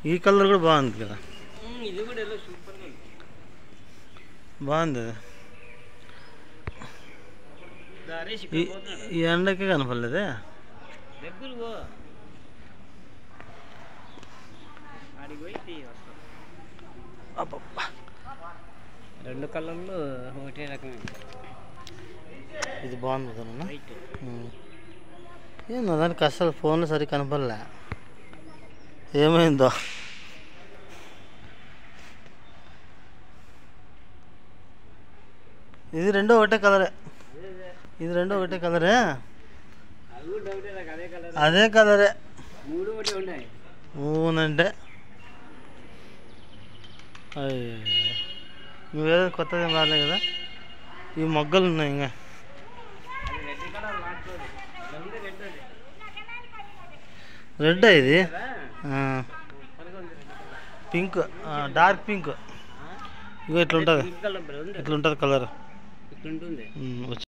ఈ కలర్ కూడా బాగుంది కదా ఉమ్, ఇది కూడా ఎలా సూపర్ ఉంది బాగుంది అది. దారేసి ఈ ఇక్కడ పోతున్నాడు ఈ ఎండకి కనపడలేదే దగ్గర పో ఆడికి పోయి తీ వస్తాం అబ్బబ్బా. రెండు కలర్లు ఒకటే రకమే ఇది బాగుంది కదన్నా వైట్ ఏందో దానికి అసలు ఫోన్లో సరిగ్గా కనపడలే ఏమైందో ఇది రెండో ఒకటే కలరే ఇది రెండో ఒకటే కలరే అది కూడా డౌటే నాకు అదే కలర్ అదే కలరే మూడు ఒకటే ఉన్నాయి ఊనంటే అయ్యో నువ్వేదో కొత్తది ఏం రాలే కదా ఈ మొగ్గలు ఉన్నాయి ఇంకా అది రెడ్ కలర్ మాట్లాడు రెండు రెడ్ అది రెడ్ ఇది కదా ఆ, పదకొండు రెడ్ కలర్ పింక్ ఆ, డార్క్ పింక్ ఇగో ఇట్లా ఉంటుంది పింక్ కలర్ ఉంది ఇట్లా ఉంటుంది కలర్ ఇట్లుంటుంది ఉమ్, వచ్చి